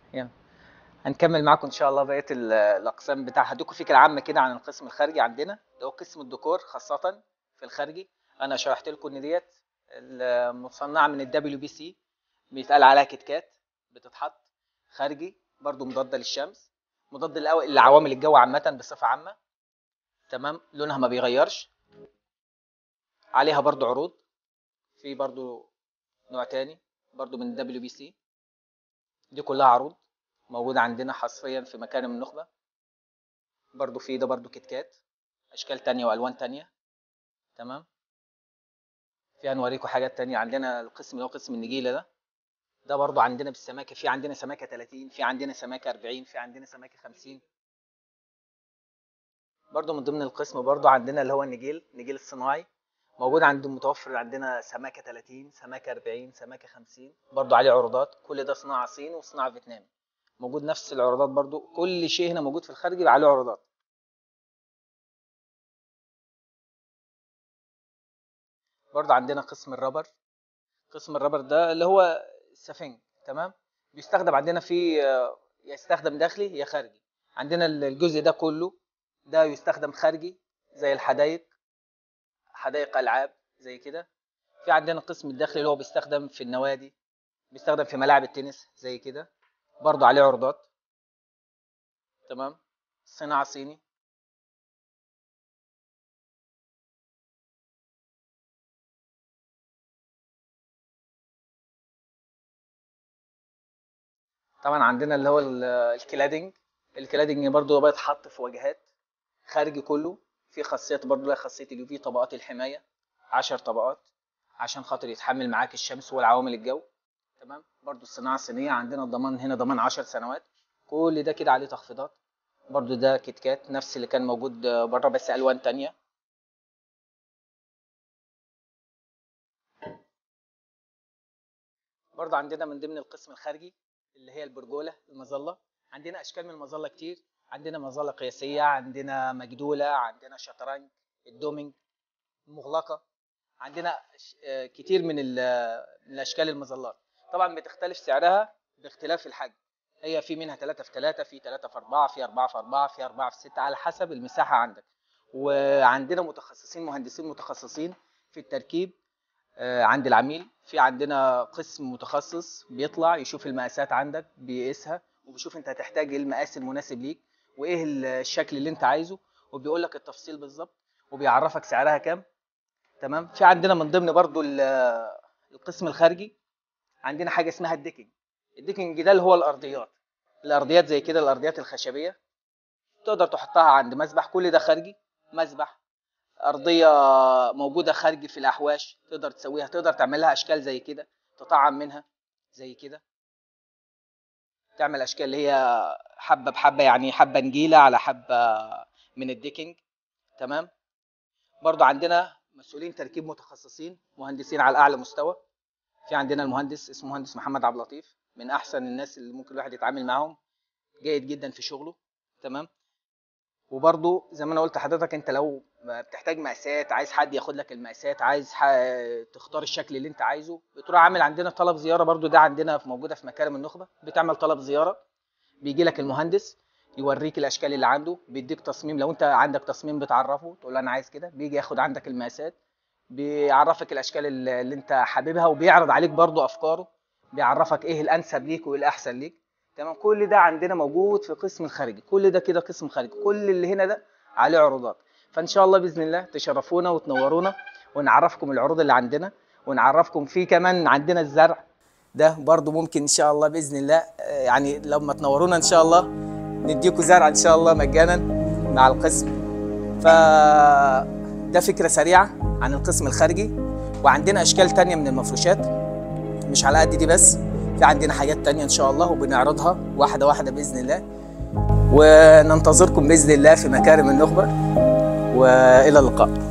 يلا هنكمل معاكم ان شاء الله بقيه ال- الاقسام بتاع هديكم فكره عامه كده عن القسم الخارجي عندنا ده هو قسم الديكور خاصه في الخارجي انا شرحت لكم ان ديت المصنعه من الدبليو بي سي بيتقال عليها كيت كات بتتحط خارجي برضو مضاده للشمس مضاد للأو- لعوامل الجو عامه بصفه عامه تمام لونها ما بيغيرش عليها برضو عروض في برضو نوع تاني برضو من الدبليو بي سي دي كلها عروض موجودة عندنا حصريا في مكارم النخبة برضو في ده برضو كيت كات أشكال تانية وألوان تانية تمام في هنوريكم حاجات تانية عندنا القسم اللي هو قسم النجيلة ده ده برضو عندنا بالسماكة في عندنا سماكة 30 في عندنا سماكة 40 في عندنا سماكة 50 برضو من ضمن القسم برضو عندنا اللي هو النجيل النجيل الصناعي موجود عند متوفر عندنا سماكة 30 سماكة 40 سماكة 50 برضو عليه عروضات كل ده صناعة صين وصناعة فيتنامي موجود نفس العروضات برضو كل شيء هنا موجود في الخارج يبقى عليه عروضات برضو عندنا قسم الرابر قسم الرابر ده اللي هو السفنج تمام بيستخدم عندنا في آه، يستخدم داخلي يا خارجي عندنا الجزء ده كله ده يستخدم خارجي زي الحدائق حدائق العاب زي كده في عندنا القسم الداخلي اللي هو بيستخدم في النوادي بيستخدم في ملاعب التنس زي كده برضو عليه عروضات تمام صناعة صيني طبعا عندنا اللي هو ال- الكلادنج الكلادنج برضو بيتحط في واجهات خارجي كله في خاصيات برضو لها خاصية اليو في طبقات الحماية عشر طبقات عشان خاطر يتحمل معاك الشمس والعوامل الجو تمام برضو الصناعة الصينية عندنا الضمان هنا ضمان 10 سنوات كل ده كده عليه تخفيضات برضو ده كيت كات نفس اللي كان موجود بره بس ألوان تانية برضو عندنا من ضمن القسم الخارجي اللي هي البرجولة المظلة عندنا أشكال من المظلة كتير عندنا مظلة قياسية عندنا مجدولة عندنا شطرنج الدومينج مغلقة عندنا ش- آه، كتير من ال- من الأشكال المظلات طبعا بتختلف سعرها باختلاف الحجم هي في منها 3 في 3 في 3 في 4 في 4 في 4 في 4 في 6 على حسب المساحة عندك وعندنا متخصصين مهندسين متخصصين في التركيب آه، عند العميل في عندنا قسم متخصص بيطلع يشوف المقاسات عندك بيقيسها وبيشوف انت هتحتاج ايه المقاس المناسب ليك وايه الشكل اللي انت عايزه وبيقول لك التفصيل بالظبط وبيعرفك سعرها كام تمام في عندنا من ضمن برضو ال- القسم الخارجي عندنا حاجه اسمها الديكنج الديكنج ده اللي هو الارضيات الارضيات زي كده الارضيات الخشبيه تقدر تحطها عند مسبح كل ده خارجي مسبح ارضيه موجوده خارجي في الاحواش تقدر تسويها تقدر تعمل لها اشكال زي كده تطعم منها زي كده تعمل اشكال اللي هي حبه بحبه يعني حبه نجيله على حبه من الديكنج تمام برضو عندنا مسؤولين تركيب متخصصين مهندسين على اعلى مستوى في عندنا المهندس اسمه مهندس محمد عبد اللطيف من احسن الناس اللي ممكن الواحد يتعامل معاهم جيد جدا في شغله تمام وبرضو زي ما انا قلت لحضرتك انت لو بتحتاج مقاسات عايز حد ياخد لك المقاسات عايز ح... تختار الشكل اللي انت عايزه بتروح عامل عندنا طلب زياره برضو ده عندنا في موجوده في مكارم النخبه بتعمل طلب زياره بيجي لك المهندس يوريك الاشكال اللي عنده بيديك تصميم لو انت عندك تصميم بتعرفه تقول له انا عايز كده بيجي ياخد عندك المقاسات بيعرفك الاشكال اللي اللي انت حاببها وبيعرض عليك برضو افكاره بيعرفك ايه الانسب ليك وايه الاحسن ليك تمام كل ده عندنا موجود في قسم الخارجي كل ده كده قسم خارجي كل اللي هنا ده عليه عروضات فان شاء الله باذن الله تشرفونا وتنورونا ونعرفكم العروض اللي عندنا ونعرفكم في كمان عندنا الزرع ده برضو ممكن ان شاء الله باذن الله آه، يعني لما تنورونا ان شاء الله نديكم زرع ان شاء الله مجانا مع القسم ف ده فكره سريعه عن القسم الخارجي وعندنا اشكال تانية من المفروشات مش على قد دي بس في عندنا حاجات تانية ان شاء الله وبنعرضها واحده واحده باذن الله وننتظركم باذن الله في مكارم النخبه والى اللقاء